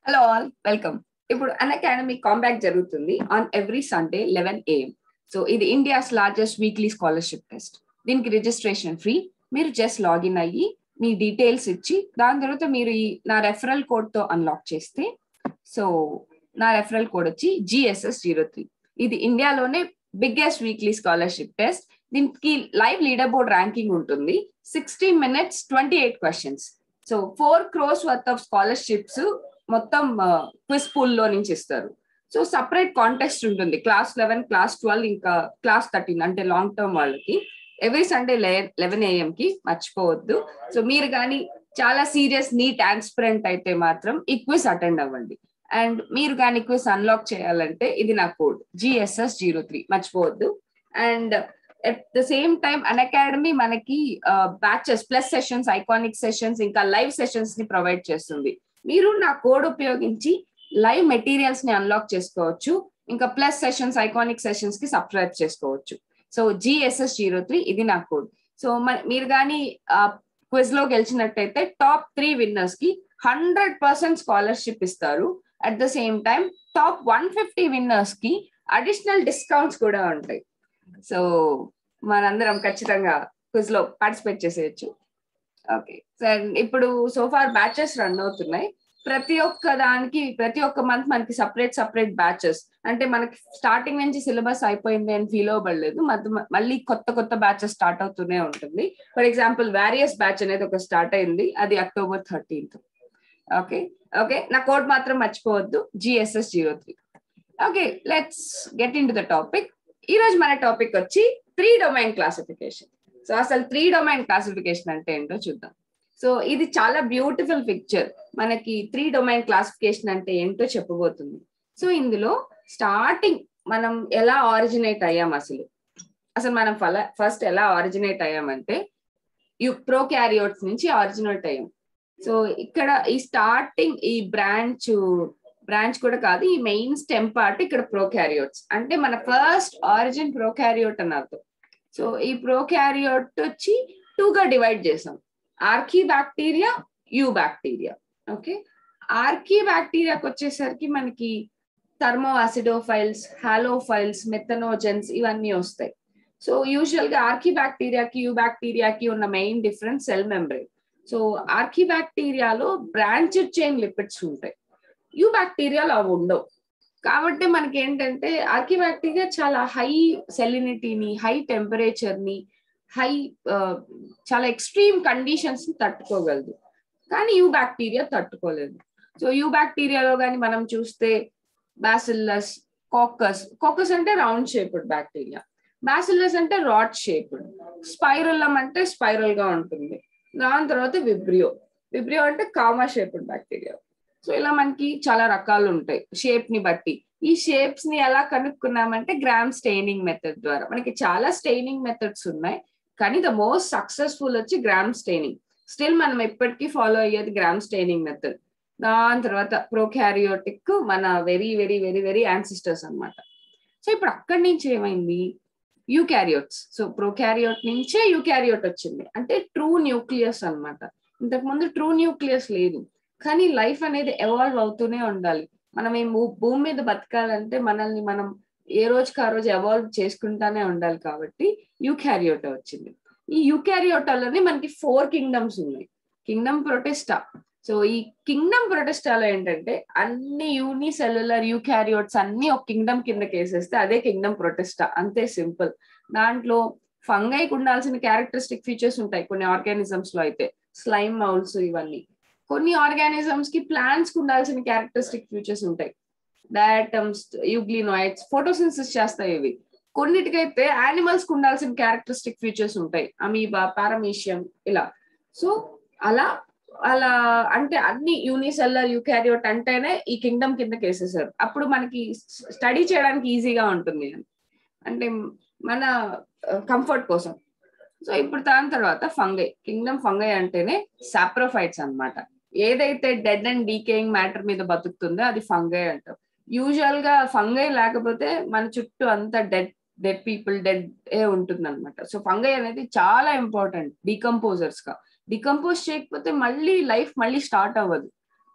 hello all welcome ఇప్పుడు అన్ Unacademy combat జరుగుతుంది on every Sunday eleven AM so ఇది India's largest weekly scholarship test దీనికి registration free మీరు just login అయ్యి మీ డీటెయిల్స్ ఇచ్చి దాని తర్వాత మీరు ఈ నా రెఫరల్ కోడ్ తో అన్లాక్ చేస్తే సో నా రెఫరల్ కోడ్ వచ్చి జిఎస్ఎస్ జీరో త్రీ ఇది ఇండియాలోనే బిగ్గెస్ట్ వీక్లీ స్కాలర్షిప్ టెస్ట్ దీనికి లైవ్ లీడర్ బోర్డ్ ర్యాంకింగ్ ఉంటుంది sixty minutes twenty eight questions so four crores worth of scholarships మొత్తం క్విజ్ పూల్ లో నుంచి ఇస్తారు సో సపరేట్ కాంటెస్ట్ ఉంటుంది క్లాస్ లెవెన్ క్లాస్ ట్వెల్వ్ ఇంకా క్లాస్ థర్టీన్ అంటే లాంగ్ టర్మ్ వాళ్ళకి ఎవ్రీ సండే లెవెన్ ఏఎం కి మర్చిపోవద్దు సో మీరు కానీ చాలా సీరియస్ నీట్ ట్రాన్స్పరెంట్ అయితే మాత్రం ఈ క్విజ్ అటెండ్ అవ్వండి అండ్ మీరు కానీ క్విజ్ అన్లాక్ చేయాలంటే ఇది నా కోడ్ జిఎస్ఎస్ జీరో త్రీ మర్చిపోవద్దు and at the same time Unacademy మనకి batches plus sessions iconic sessions ఇంకా లైవ్ సెషన్స్ ని ప్రొవైడ్ చేస్తుంది మీరు నా కోడ్ ఉపయోగించి లైవ్ మెటీరియల్స్ ని అన్లాక్ చేసుకోవచ్చు ఇంకా ప్లస్ సెషన్స్ ఐకానిక్ సెషన్స్ కి సబ్స్క్రైబ్ చేసుకోవచ్చు సో జిఎస్ఎస్ జీరో త్రీ ఇది నా కోడ్ సో మీరు కానీ క్విజ్ లో గెలిచినట్టయితే టాప్ త్రీ విన్నర్స్ కి హండ్రెడ్ పర్సెంట్ స్కాలర్షిప్ ఇస్తారు at the same time top one fifty winners కి అడిషనల్ డిస్కౌంట్స్ కూడా ఉంటాయి సో మనందరం ఖచ్చితంగా క్విజ్ లో పార్టిసిపేట్ చేసేయచ్చు ఓకే సార్ ఇప్పుడు సోఫార్ బ్యాచెస్ రన్ అవుతున్నాయి ప్రతి ఒక్క దానికి ప్రతి ఒక్క మంత్ మనకి సపరేట్ సపరేట్ బ్యాచెస్ అంటే మనకి స్టార్టింగ్ నుంచి సిలబస్ అయిపోయింది అని ఫీల్ అవ్వబడలేదు మళ్ళీ కొత్త కొత్త బ్యాచెస్ స్టార్ట్ అవుతూనే ఉంటుంది ఫర్ ఎగ్జాంపుల్ వేరియస్ బ్యాచ్ అనేది ఒక స్టార్ట్ అయింది అది అక్టోబర్ థర్టీన్త్ ఓకే ఓకే నా కోడ్ మాత్రం మర్చిపోవద్దు GSS zero three okay let's get into the topic ఈ రోజు మన టాపిక్ వచ్చి త్రీ డొమైన్ క్లాసిఫికేషన్ సో అసలు త్రీ డొమైన్ క్లాసిఫికేషన్ అంటే ఏంటో చూద్దాం సో ఇది చాలా బ్యూటిఫుల్ పిక్చర్ మనకి త్రీ డొమైన్ క్లాసిఫికేషన్ అంటే ఏంటో చెప్పబోతుంది సో ఇందులో స్టార్టింగ్ మనం ఎలా ఆరిజినేట్ అయ్యాం అసలు అసలు మనం ఫల ఫస్ట్ ఎలా ఆరిజినేట్ అయ్యామంటే యు ప్రో క్యారియోట్స్ నుంచి ఆరిజినేట్ అయ్యాం సో ఇక్కడ ఈ స్టార్టింగ్ ఈ బ్రాంచ్ బ్రాంచ్ కూడా కాదు ఈ మెయిన్ స్టెమ్ పార్ట్ ఇక్కడ ప్రోకారియోట్స్ అంటే మన ఫస్ట్ ఆరిజిన్ ప్రోకారియోట్ అని అర్థం సో ఈ ప్రోకారియోట్ వచ్చి టూగా డివైడ్ చేసాం archaebacteria eubacteria okay ఆర్కీ బ్యాక్టీరియాకి వచ్చేసరికి మనకి థర్మో ఆసిడోఫైల్స్ హాలోఫైల్స్ మెథనోజెన్స్ ఇవన్నీ వస్తాయి సో యూజువల్ గా ఆర్కీ బ్యాక్టీరియాకి యూ బ్యాక్టీరియాకి ఉన్న main difference cell membrane so ఆర్కీ బ్యాక్టీరియాలో బ్రాంచ్డ్ చైన్ లిపిడ్స్ ఉంటాయి యూ బ్యాక్టీరియాలు అవి ఉండవు కాబట్టి మనకి ఏంటంటే ఆర్కి బ్యాక్టీరియా చాలా హై సెలినిటీని హై టెంపరేచర్ ని హై చాలా ఎక్స్ట్రీమ్ కండిషన్స్ ని తట్టుకోగలదు కానీ యూ బ్యాక్టీరియా తట్టుకోలేదు సో యూ బ్యాక్టీరియాలో కానీ మనం చూస్తే బాసిల్లస్ కోకస్ కోకస్ అంటే రౌండ్ షేప్డ్ బ్యాక్టీరియా బాసిల్లస్ అంటే రాడ్ షేప్డ్ స్పైరల్లం అంటే స్పైరల్ గా ఉంటుంది దాని తర్వాత విబ్రియో విబ్రియో అంటే కామా షేప్డ్ బ్యాక్టీరియా సో ఇలా మనకి చాలా రకాలు ఉంటాయి షేప్ ని బట్టి ఈ షేప్స్ ని ఎలా కనుక్కున్నామంటే గ్రామ్ స్టెయినింగ్ మెథడ్ ద్వారా మనకి చాలా స్టెయినింగ్ మెథడ్స్ ఉన్నాయి కానీ ద మోస్ట్ సక్సెస్ఫుల్ వచ్చి గ్రామ్ స్టెయినింగ్ స్టిల్ మనం ఎప్పటికీ ఫాలో అయ్యేది గ్రామ్ స్టెయినింగ్ మెథడ్ దాని తర్వాత ప్రోకారియోటిక్ మన very very very very ancestors అనమాట సో ఇప్పుడు అక్కడి నుంచి ఏమైంది యూక్యారియోట్స్ సో ప్రోకారియోట్ నుంచే యూక్యారియోట్ వచ్చింది అంటే ట్రూ న్యూక్లియస్ అనమాట ఇంతకు ముందు ట్రూ న్యూక్లియస్ లేదు కానీ లైఫ్ అనేది ఎవాల్వ్ అవుతూనే ఉండాలి మనం ఈ భూమి మీద బతకాలంటే మనల్ని మనం ఏ రోజుకి ఆ రోజు ఎవాల్వ్ చేసుకుంటానే ఉండాలి కాబట్టి యూక్యారియోట వచ్చింది ఈ యూక్యారియోటాలోనే మనకి ఫోర్ కింగ్డమ్స్ ఉన్నాయి కింగ్డమ్ ప్రొటెస్టా సో ఈ కింగ్డమ్ ప్రొటెస్టాలో ఏంటంటే అన్ని యూని సెల్యులర్ యూక్యారియోట్స్ అన్ని ఒక కింగ్డమ్ కిందకి వేసేస్తే అదే కింగ్డమ్ ప్రొటెస్టా అంతే సింపుల్ దాంట్లో ఫంగైకి ఉండాల్సిన క్యారెక్టరిస్టిక్ ఫీచర్స్ ఉంటాయి కొన్ని ఆర్గానిజమ్స్ లో అయితే స్లైమ్ మౌల్స్ ఇవన్నీ కొన్ని ఆర్గానిజమ్స్ కి ప్లాంట్స్ కి ఉండాల్సిన క్యారెక్టరిస్టిక్ ఫీచర్స్ ఉంటాయి డయాటమ్స్ యూగ్లినాయిడ్స్ ఫోటోసిన్సిస్ చేస్తాయి ఇవి కొన్నిటికైతే యానిమల్స్ కి ఉండాల్సిన క్యారెక్టరిస్టిక్ ఫీచర్స్ ఉంటాయి అమీబా పారమీషియం ఇలా సో అలా అలా అంటే అన్ని యూనిసెల్లర్ యూకారియోట్ అంటేనే ఈ కింగ్డమ్ కిందకి వేసేసారు అప్పుడు మనకి స్టడీ చేయడానికి ఈజీగా ఉంటుంది అంటే మన కంఫర్ట్ కోసం సో ఇప్పుడు దాని తర్వాత ఫంగై కింగ్డమ్ ఫంగై అంటేనే సాప్రోఫైట్స్ అనమాట ఏదైతే డెడ్ అండ్ డీకేయింగ్ మ్యాటర్ మీద బతుకుతుందో అది ఫంగై అంటాం యూజువల్ గా ఫంగై లేకపోతే మన చుట్టూ అంతా డెడ్ డెడ్ పీపుల్ డెడ్ ఏ ఉంటుంది అనమాట సో ఫంగై అనేది చాలా ఇంపార్టెంట్ డీకంపోజర్స్ గా డికంపోజ్ చేయకపోతే మళ్ళీ లైఫ్ మళ్ళీ స్టార్ట్ అవ్వదు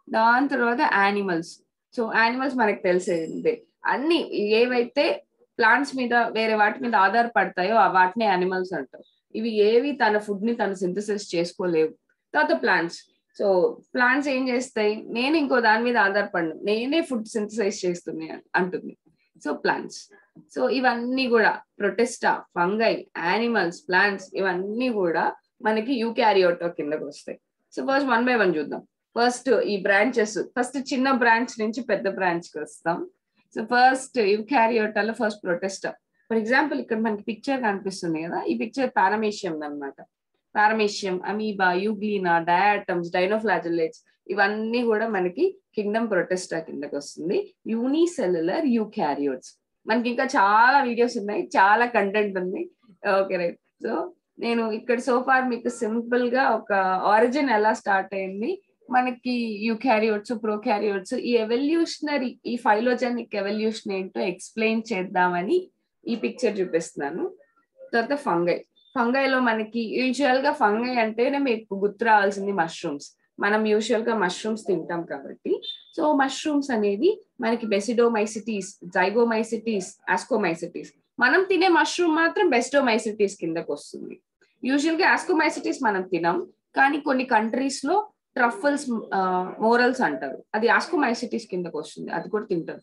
దాని తర్వాత యానిమల్స్ సో యానిమల్స్ మనకు తెలిసేది అన్ని ఏవైతే ప్లాంట్స్ మీద వేరే వాటి మీద ఆధారపడతాయో ఆ వాటిని యానిమల్స్ అంటారు ఇవి ఏవి తన ఫుడ్ ని తను సింథసిస్ చేసుకోలేవు తర్వాత ప్లాంట్స్ సో ప్లాంట్స్ ఏం చేస్తాయి నేను ఇంకో దాని మీద ఆధారపడను నేనే ఫుడ్ సింథసైజ్ చేస్తుంది అంటుంది సో ప్లాంట్స్ సో ఇవన్నీ కూడా ప్రొటెస్టా ఫంగై యానిమల్స్ ప్లాంట్స్ ఇవన్నీ కూడా మనకి యూక్యారియోటో కిందకు వస్తాయి so first one by one చూద్దాం ఫస్ట్ ఈ బ్రాంచెస్ ఫస్ట్ చిన్న బ్రాంచ్ నుంచి పెద్ద బ్రాంచ్ కి వస్తాం సో ఫస్ట్ యూక్యారియోటాలో ఫస్ట్ ప్రొటెస్టా ఫర్ ఎగ్జాంపుల్ ఇక్కడ మనకి పిక్చర్ కనిపిస్తుంది కదా ఈ పిక్చర్ పారమేషియం అనమాట paramecium amoeba euglena diatoms dinoflagellates ఇవన్నీ కూడా మనకి కింగ్డమ్ ప్రొటెస్టా కిందకి వస్తుంది యూనిసెల్యులర్ యూక్యారియోట్స్ మనకి ఇంకా చాలా వీడియోస్ ఉన్నాయి చాలా కంటెంట్ ఉంది ఓకే రైట్ సో నేను ఇక్కడ సోఫార్ మీకు సింపుల్ గా ఒక ఆరిజిన్ ఎలా స్టార్ట్ అయింది మనకి యూక్యారియోట్స్ ప్రోక్యారియోట్స్ ఈ ఎవల్యూషనరీ ఈ ఫైలోజెనిక్ ఎవల్యూషన్ ఏంటో ఎక్స్ప్లెయిన్ చేద్దామని ఈ పిక్చర్ చూపిస్తున్నాను తర్వాత ఫంగై ఫంగైలో మనకి యూజువల్ గా ఫంగై అంటేనే మీకు గుర్తు రావాల్సింది మష్రూమ్స్ మనం యూజువల్ గా మష్రూమ్స్ తింటాం కాబట్టి సో మష్రూమ్స్ అనేది మనకి బెసిడోమైసిటీస్ జైగోమైసిటీస్ ఆస్కోమైసిటీస్ మనం తినే మష్రూమ్ మాత్రం బెస్టోమైసిటీస్ కిందకు వస్తుంది యూజువల్ గా ఆస్కోమైసిటీస్ మనం తినాం కానీ కొన్ని కంట్రీస్ లో ట్రఫల్స్ మోరల్స్ అంటారు అది ఆస్కోమైసిటీస్ కిందకు వస్తుంది అది కూడా తింటారు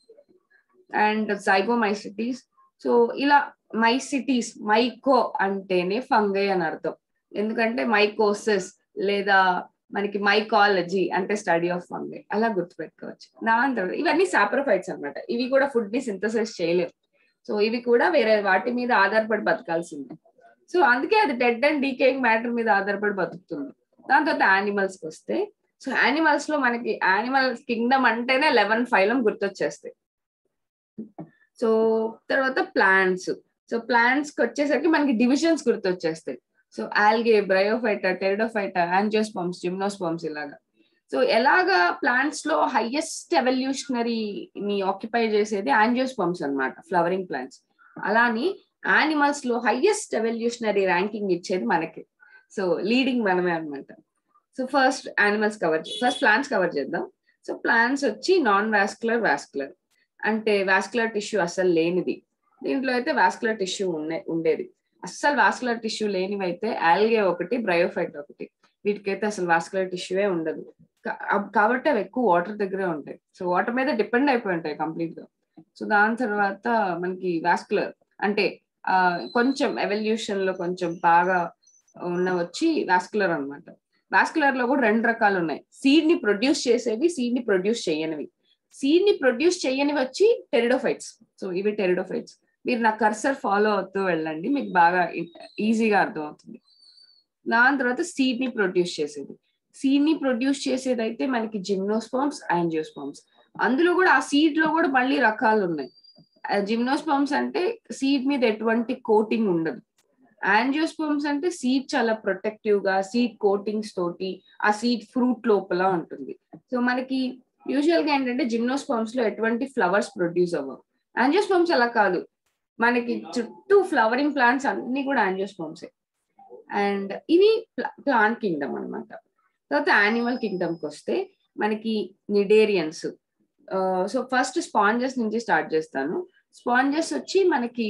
అండ్ జైగోమైసిటీస్ సో ఇలా మైసిటీస్ మైకో అంటేనే ఫంగై అని అర్థం ఎందుకంటే మైకోసిస్ లేదా మనకి మైకాలజీ అంటే స్టడీ ఆఫ్ ఫంగై అలా గుర్తుపెట్టుకోవచ్చు దాని తర్వాత ఇవన్నీ సాప్రోఫైట్స్ అనమాట ఇవి కూడా ఫుడ్ ని సింథసైజ్ చేయలేవు సో ఇవి కూడా వేరే వాటి మీద ఆధారపడి బతకాల్సిందే సో అందుకే అది డెడ్ అండ్ డీకేయింగ్ మ్యాటర్ మీద ఆధారపడి బతుకుతుంది దాని తర్వాత యానిమల్స్ కి వస్తే సో యానిమల్స్ లో మనకి యానిమల్ కింగ్డమ్ అంటేనే లెవెన్ ఫైలం గుర్తొచ్చేస్తాయి సో తర్వాత ప్లాంట్స్ సో ప్లాంట్స్ కి వచ్చేసరికి మనకి డివిజన్స్ గుర్తొచ్చేస్తాయి so algae bryophyta pteridophyta angiosperms gymnosperms ఇలాగా సో ఎలాగా ప్లాంట్స్ లో హైయెస్ట్ ఎవల్యూషనరీని ఆక్యుపై చేసేది యాంజియోస్పమ్స్ అనమాట ఫ్లవరింగ్ ప్లాంట్స్ అలాని యానిమల్స్ లో హైయెస్ట్ ఎవల్యూషనరీ ర్యాంకింగ్ ఇచ్చేది మనకి సో లీడింగ్ మనమే అనమాట so first animals cover first plants cover చేద్దాం సో ప్లాంట్స్ వచ్చి నాన్ వాస్కులర్ వాస్కులర్ అంటే వాస్కులర్ టిష్యూ అస్సలు లేనిది దీంట్లో అయితే వాస్కులర్ టిష్యూ ఉండే ఉండేది అస్సలు వాస్కులర్ టిష్యూ లేనివి అయితే ఆల్గే ఒకటి బ్రయోఫైట్ ఒకటి వీటికైతే అసలు వాస్కులర్ టిష్యూవే ఉండదు కాబట్టి అవి ఎక్కువ వాటర్ దగ్గరే ఉంటాయి సో వాటర్ మీద డిపెండ్ అయిపోయి ఉంటాయి కంప్లీట్ గా సో దాని తర్వాత మనకి వాస్కులర్ అంటే ఆ కొంచెం ఎవల్యూషన్ లో కొంచెం బాగా ఉన్న వచ్చి వాస్కులర్ అనమాట వాస్కులర్ లో కూడా రెండు రకాలు ఉన్నాయి సీడ్ ని ప్రొడ్యూస్ చేసేవి సీడ్ ని ప్రొడ్యూస్ చేయనివి సీడ్ ని ప్రొడ్యూస్ చేయనివి వచ్చి టెరిడోఫైట్స్ సో ఇవి టెరిడోఫైట్స్ మీరు నా కర్సర్ ఫాలో అవుతూ వెళ్ళండి మీకు బాగా ఈజీగా అర్థం అవుతుంది దాని తర్వాత సీడ్ ని ప్రొడ్యూస్ చేసేది సీడ్ ని ప్రొడ్యూస్ చేసేది అయితే మనకి జిమ్నోస్పామ్స్ యాంజియోస్పామ్స్ అందులో కూడా ఆ సీడ్ లో కూడా మళ్ళీ రకాలు ఉన్నాయి జిమ్నోస్పామ్స్ అంటే సీడ్ మీద ఎటువంటి కోటింగ్ ఉండదు యాంజియోస్పోమ్స్ అంటే సీడ్ చాలా ప్రొటెక్టివ్ గా సీడ్ కోటింగ్స్ తోటి ఆ సీడ్ ఫ్రూట్ లోపల ఉంటుంది సో మనకి యూజువల్ గా ఏంటంటే జిమ్నోస్పామ్స్ లో ఎటువంటి ఫ్లవర్స్ ప్రొడ్యూస్ అవ్వవు యాంజియోస్పోమ్స్ అలా కాదు మనకి చుట్టూ ఫ్లవరింగ్ ప్లాంట్స్ అన్ని కూడా యాంజియోస్పోమ్సే అండ్ ఇవి ప్లాంట్ కింగ్డమ్ అనమాట తర్వాత యానిమల్ కింగ్డమ్ కి వస్తే మనకి నిడేరియన్స్ సో ఫస్ట్ స్పాంజెస్ నుంచి స్టార్ట్ చేస్తాను స్పాంజెస్ వచ్చి మనకి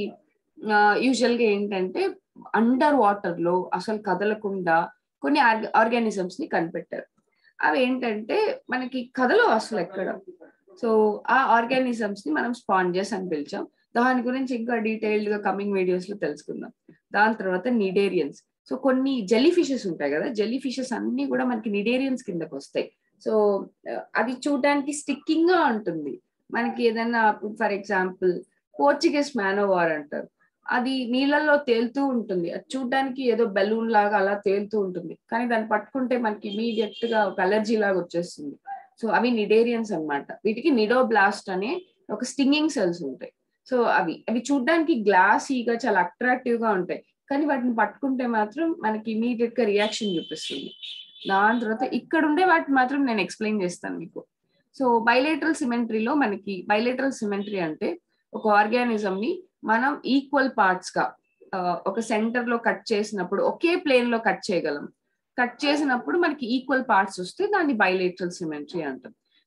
యూజువల్ గా ఏంటంటే అండర్ వాటర్ లో అసలు కదలకుండా కొన్ని ఆర్గానిజమ్స్ ని కనిపెట్టారు అవి ఏంటంటే మనకి కథలో అసలు ఎక్కడ సో ఆ ఆర్గానిజమ్స్ ని మనం స్పాంజెస్ అని పిలిచాం దాని గురించి ఇంకా డీటెయిల్డ్ గా కమింగ్ వీడియోస్ లో తెలుసుకుందాం దాని తర్వాత నిడేరియన్స్ సో కొన్ని జెల్లీ ఫిషెస్ ఉంటాయి కదా జెల్లీ ఫిషెస్ అన్ని కూడా మనకి నిడేరియన్స్ కిందకి వస్తాయి సో అది చూడడానికి స్టిక్కింగ్ గా ఉంటుంది మనకి ఏదైనా ఫర్ ఎగ్జాంపుల్ పోర్చుగీస్ మ్యానోవార్ అంటారు అది నీళ్ళల్లో తేలుతూ ఉంటుంది అది చూడడానికి ఏదో బెలూన్ లాగా అలా తేలుతూ ఉంటుంది కానీ దాన్ని పట్టుకుంటే మనకి ఇమీడియట్ గా ఒక అలర్జీ లాగా వచ్చేస్తుంది సో అవి నిడేరియన్స్ అనమాట వీటికి నిడోబ్లాస్ట్ అనే ఒక స్టింగింగ్ సెల్స్ ఉంటాయి సో అవి అవి చూడడానికి గ్లాసీగా చాలా అట్రాక్టివ్ గా ఉంటాయి కానీ వాటిని పట్టుకుంటే మాత్రం మనకి ఇమీడియట్ గా రియాక్షన్ చూపిస్తుంది దాని తర్వాత ఇక్కడ ఉండే వాటిని మాత్రం నేను ఎక్స్ప్లెయిన్ చేస్తాను మీకు సో బైలేటరల్ సిమెంట్రీలో మనకి బైలేటరల్ సిమెంట్రీ అంటే ఒక ఆర్గానిజం ని మనం ఈక్వల్ పార్ట్స్ గా ఒక సెంటర్ లో కట్ చేసినప్పుడు ఒకే ప్లేన్ లో కట్ చేయగలం కట్ చేసినప్పుడు మనకి ఈక్వల్ పార్ట్స్ వస్తే దాన్ని బైలేటరల్ సిమెంట్రీ అంటాం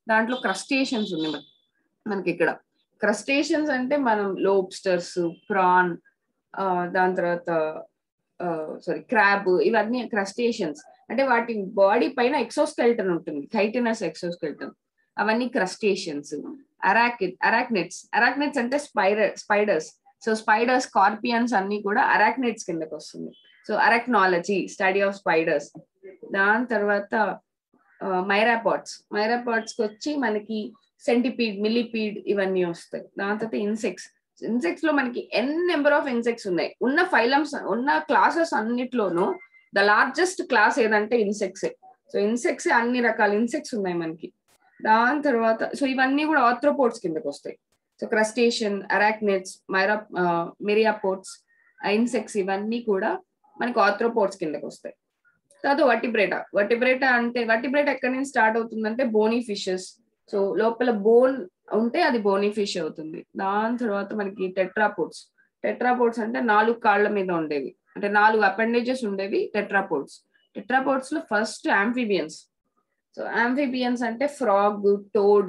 దాంట్లో క్రస్టేషన్స్ ఉన్నాయి మన- మనకి ఇక్కడ క్రస్టేషన్స్ అంటే మనం లోబ్స్టర్స్ ప్రాన్ దాని తర్వాత సారీ క్రాబ్ ఇవన్నీ క్రస్టేషన్స్ అంటే వాటి బాడీ పైన ఎక్సోస్కెల్టన్ ఉంటుంది కైటినస్ ఎక్సోస్కెల్టన్ అవన్నీ క్రస్టేషన్స్ అరాకిడ్ అరాక్నెట్స్ అరాక్నెట్స్ అంటే spider spiders so spiders scorpions అన్ని కూడా అరాక్నెట్స్ కిందకి వస్తుంది so arachnology study of spiders దాని తర్వాత మైరాపాట్స్ మైరాపాట్స్ కి వచ్చి మనకి సెంటిపీడ్ మిల్లిపీడ్ ఇవన్నీ వస్తాయి దాని తర్వాత ఇన్సెక్ట్స్ ఇన్సెక్ట్స్ లో మనకి ఎన్ నెంబర్ ఆఫ్ ఇన్సెక్ట్స్ ఉన్నాయి ఉన్న ఫైలమ్స్ ఉన్న క్లాసెస్ అన్నిట్లోనూ ద లార్జెస్ట్ క్లాస్ ఏదంటే ఇన్సెక్ట్స్ సో ఇన్సెక్ట్స్ అన్ని రకాల ఇన్సెక్ట్స్ ఉన్నాయి మనకి దాని తర్వాత సో ఇవన్నీ కూడా ఆర్థ్రోపోడ్స్ కిందకి వస్తాయి సో క్రస్టేషన్ అరాక్నెట్స్ మైరా మెరియాపోర్ట్స్ ఇన్సెక్ట్స్ ఇవన్నీ కూడా మనకి ఆర్థ్రోపోడ్స్ కిందకి వస్తాయి తర్వాత వటిబ్రేటా వటిబ్రేటా అంటే వటిబ్రేటా ఎక్కడి నుంచి స్టార్ట్ అవుతుందంటే బోనీ ఫిషెస్ సో లోపల బోన్ ఉంటే అది బోనీ ఫిష్ అవుతుంది దాని తర్వాత మనకి టెట్రాపోడ్స్ టెట్రాపోడ్స్ అంటే నాలుగు కాళ్ళ మీద ఉండేవి అంటే నాలుగు అపెండేజెస్ ఉండేవి టెట్రాపోడ్స్ టెట్రాపోడ్స్ లో ఫస్ట్ ఆంఫిబియన్స్ సో ఆంఫిబియన్స్ అంటే ఫ్రాగ్ టోడ్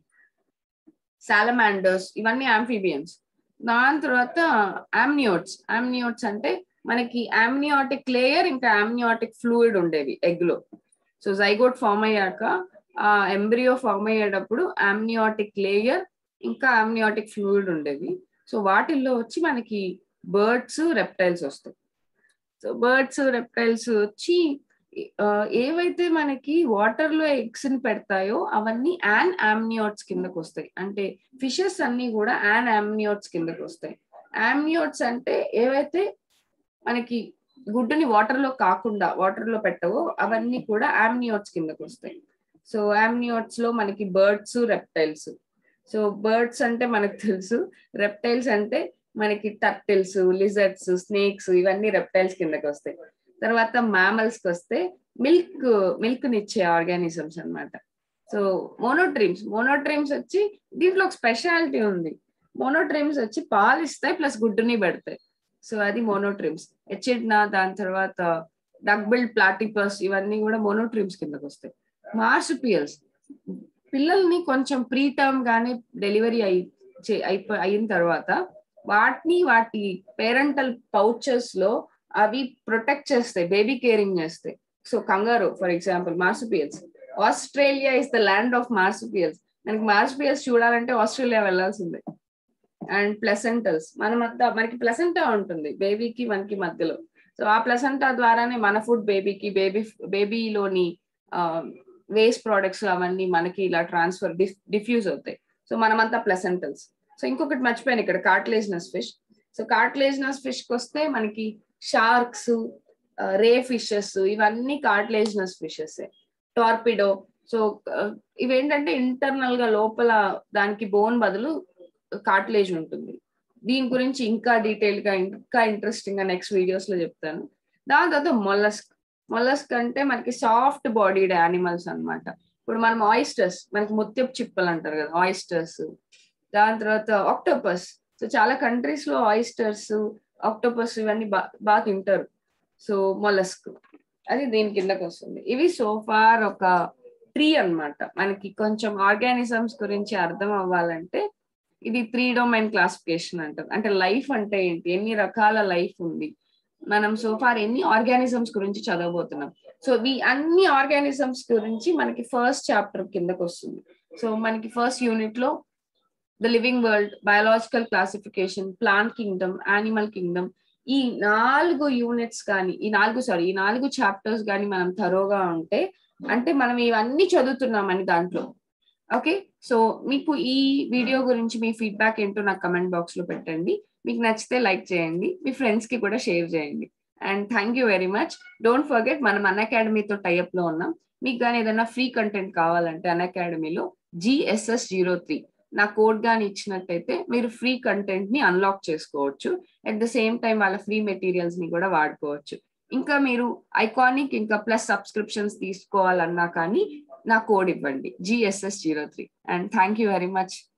సాలమాండర్స్ ఇవన్నీ ఆంఫిబియన్స్ దాని తర్వాత ఆమ్నియోట్స్ ఆమ్నియోట్స్ అంటే మనకి ఆమ్నియాటిక్ లేయర్ ఇంకా ఆమ్నియాటిక్ ఫ్లూయిడ్ ఉండేవి ఎగ్ లో సో జైగోట్ ఫామ్ అయ్యాక ఆ ఎంబ్రియో ఫామ్ అయ్యేటప్పుడు ఆమ్నియాటిక్ లేయర్ ఇంకా ఆమ్నియాటిక్ ఫ్లూయిడ్ ఉండేవి సో వాటిల్లో వచ్చి మనకి బర్డ్స్ రెప్టైల్స్ వస్తాయి సో బర్డ్స్ రెప్టైల్స్ వచ్చి ఆ, ఏవైతే మనకి వాటర్ లో ఎగ్స్ ని పెడతాయో అవన్నీ యాన్ ఆమ్నియోట్స్ కిందకు వస్తాయి అంటే ఫిషెస్ అన్ని కూడా యాన్ ఆమ్నియోట్స్ కిందకు వస్తాయి ఆమ్నియోట్స్ అంటే ఏవైతే మనకి గుడ్డుని వాటర్ లో కాకుండా వాటర్ లో పెట్టవో అవన్నీ కూడా ఆమ్నియోట్స్ కిందకు వస్తాయి సో ఆమ్నియోట్స్ లో మనకి బర్డ్స్ రెప్టైల్స్ సో బర్డ్స్ అంటే మనకు తెలుసు రెప్టైల్స్ అంటే మనకి టర్టిల్స్ లిజర్డ్స్ స్నేక్స్ ఇవన్నీ రెప్టైల్స్ కిందకి వస్తాయి తర్వాత మామల్స్ కి వస్తే మిల్క్ మిల్క్ నిచ్చే ఆర్గానిజమ్స్ అన్నమాట సో మోనోట్రీమ్స్ మోనోట్రీమ్స్ వచ్చి దీంట్లో ఒక స్పెషాలిటీ ఉంది మోనోట్రీమ్స్ వచ్చి పాలు ఇస్తాయి ప్లస్ గుడ్డుని పెడతాయి సో అది మోనోట్రిమ్స్ ఎచిడ్నా దాని తర్వాత డక్బిల్డ్ ప్లాటిపస్ ఇవన్నీ కూడా మోనోట్రిమ్స్ కిందకి వస్తాయి మార్సుపియల్స్ పిల్లల్ని కొంచెం ప్రీ టర్మ్ గానే డెలివరీ అయి చే- అయిపో అయిన తర్వాత వాటిని వాటి పేరెంటల్ పౌచెస్ లో అవి ప్రొటెక్ట్ చేస్తాయి బేబీ కేరింగ్ చేస్తాయి so kangaroo for example marsupials Australia is the land of marsupials మనకి మార్సుపియల్స్ చూడాలంటే ఆస్ట్రేలియా వెళ్ళాల్సిందే అండ్ ప్లసెంటల్స్ మన మధ్య మనకి ప్లసెంటా ఉంటుంది బేబీకి మనకి మధ్యలో సో ఆ ప్లసెంటా ద్వారానే మన ఫుడ్ బేబీకి బేబీ బేబీలోని వేస్ట్ ప్రోడక్ట్స్ అవన్నీ మనకి ఇలా ట్రాన్స్ఫర్ డిఫ్యూజ్ అవుతాయి సో మనమంతా ప్లసెంటల్స్ సో ఇంకొకటి మర్చిపోయాను ఇక్కడ cartilaginous fish so cartilaginous fish కి వస్తే మనకి షార్క్స్ రే ఫిషెస్ ఇవన్నీ కార్టిలేజినస్ ఫిషెస్ టార్పిడో సో ఇవేంటంటే ఇంటర్నల్ గా లోపల దానికి బోన్ బదులు కార్టిలేజ్ ఉంటుంది దీని గురించి ఇంకా డీటెయిల్ గా ఇంకా ఇంట్రెస్టింగ్ గా నెక్స్ట్ వీడియోస్ లో చెప్తాను దాని తర్వాత మొల్లస్క్ మొల్లస్క్ అంటే మనకి సాఫ్ట్ బాడీడ్ యానిమల్స్ అన్నమాట ఇప్పుడు మనం ఆయిస్టర్స్ మనకి ముత్యపు చిప్పలు అంటారు కదా ఆయిస్టర్స్ దాని తర్వాత ఆక్టోపస్ సో చాలా కంట్రీస్ లో ఆయిస్టర్స్ ఆక్టోపస్ ఇవన్నీ బా బాగా తింటారు సో మొలస్క్ అది దీని కిందకి వస్తుంది ఇవి సోఫార్ ఒక ట్రీ అన్నమాట మనకి కొంచెం ఆర్గానిజమ్స్ గురించి అర్థం అవ్వాలంటే ఇది త్రీ డొమైన్ క్లాసిఫికేషన్ అంటారు అంటే లైఫ్ అంటే ఏంటి ఎన్ని రకాల లైఫ్ ఉంది మనం సోఫార్ ఎన్ని ఆర్గానిజమ్స్ గురించి చదవబోతున్నాం సో ఈ అన్ని ఆర్గానిజమ్స్ గురించి మనకి ఫస్ట్ చాప్టర్ కిందకి వస్తుంది సో మనకి ఫస్ట్ యూనిట్ లో the living world biological classification plant kingdom animal kingdom ఈ నాలుగు యూనిట్స్ కానీ ఈ నాలుగు సారీ ఈ నాలుగు చాప్టర్స్ కానీ మనం తరోగా ఉంటే అంటే మనం ఇవన్నీ చదువుతున్నామని దాంట్లో ఓకే సో మీకు ఈ వీడియో గురించి మీ ఫీడ్బ్యాక్ ఏంటో నాకు కమెంట్ బాక్స్ లో పెట్టండి మీకు నచ్చితే లైక్ చేయండి మీ ఫ్రెండ్స్ కి కూడా షేర్ చేయండి and thank you very much don't forget మనం అన్ అకాడమీతో టైఅప్ లో ఉన్నాం మీకు కానీ ఏదైనా ఫ్రీ కంటెంట్ కావాలంటే అన్ అకాడమీలో జిఎస్ఎస్ జీరో త్రీ నా కోడ్ గాని ఇచ్చినట్టయితే మీరు ఫ్రీ కంటెంట్ ని అన్లాక్ చేసుకోవచ్చు అట్ ద సేమ్ టైం వాళ్ళ ఫ్రీ మెటీరియల్స్ ని కూడా వాడుకోవచ్చు ఇంకా మీరు ఐకానిక్ ఇంకా ప్లస్ సబ్స్క్రిప్షన్స్ తీసుకోవాలన్నా కానీ నా కోడ్ ఇవ్వండి GSS zero three and thank you very much